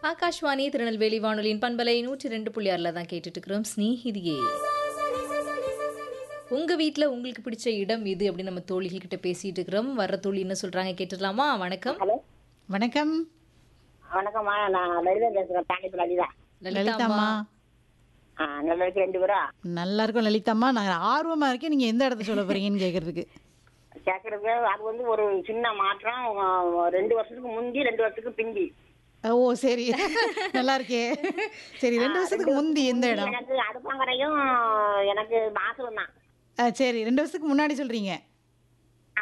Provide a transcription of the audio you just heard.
ஆகாஷ்வாணி திருநெல்வேலி வானொலியின் பண்பலை நூற்றி ரெண்டு புள்ளி ஆறில் தான் கேட்டுட்டு இருக்கிறோம் ஸ்நேகிதியே உங்க வீட்ல உங்களுக்கு பிடிச்ச இடம் இது அப்படின்னு நம்ம தோழிகள் கிட்ட பேசிட்டு இருக்கிறோம் வர்ற தோழி என்ன சொல்றாங்க கேட்டுடலாமா வணக்கம் ஹலோ வணக்கம் வணக்கம்மா நான் லலிதா பேசுறேன் தாண்டிப்பு லலிதா லலிதாம்மா ஆ நல்லா இருக்கு ரெண்டு பேரும் நல்லா இருக்கும் லலிதாம்மா நான் ஆர்வமா இருக்கேன் நீங்க எந்த இடத்த சொல்ல போறீங்கன்னு கேக்குறதுக்கு கேட்கறது அது வந்து ஒரு சின்ன மாற்றம் ஆ, ரெண்டு வருஷத்துக்கு முந்தி ரெண்டு வருஷத்துக்கு பிந்தி ஓ சரி நல்லா இருக்கே சரி ரெண்டு வருஷத்துக்கு முந்தி எந்த இடம் எனக்கு அடுப்பாங்கரையும் எனக்கு மாசம் தான் ஆ, சரி ரெண்டு வருஷத்துக்கு முன்னாடி சொல்றீங்க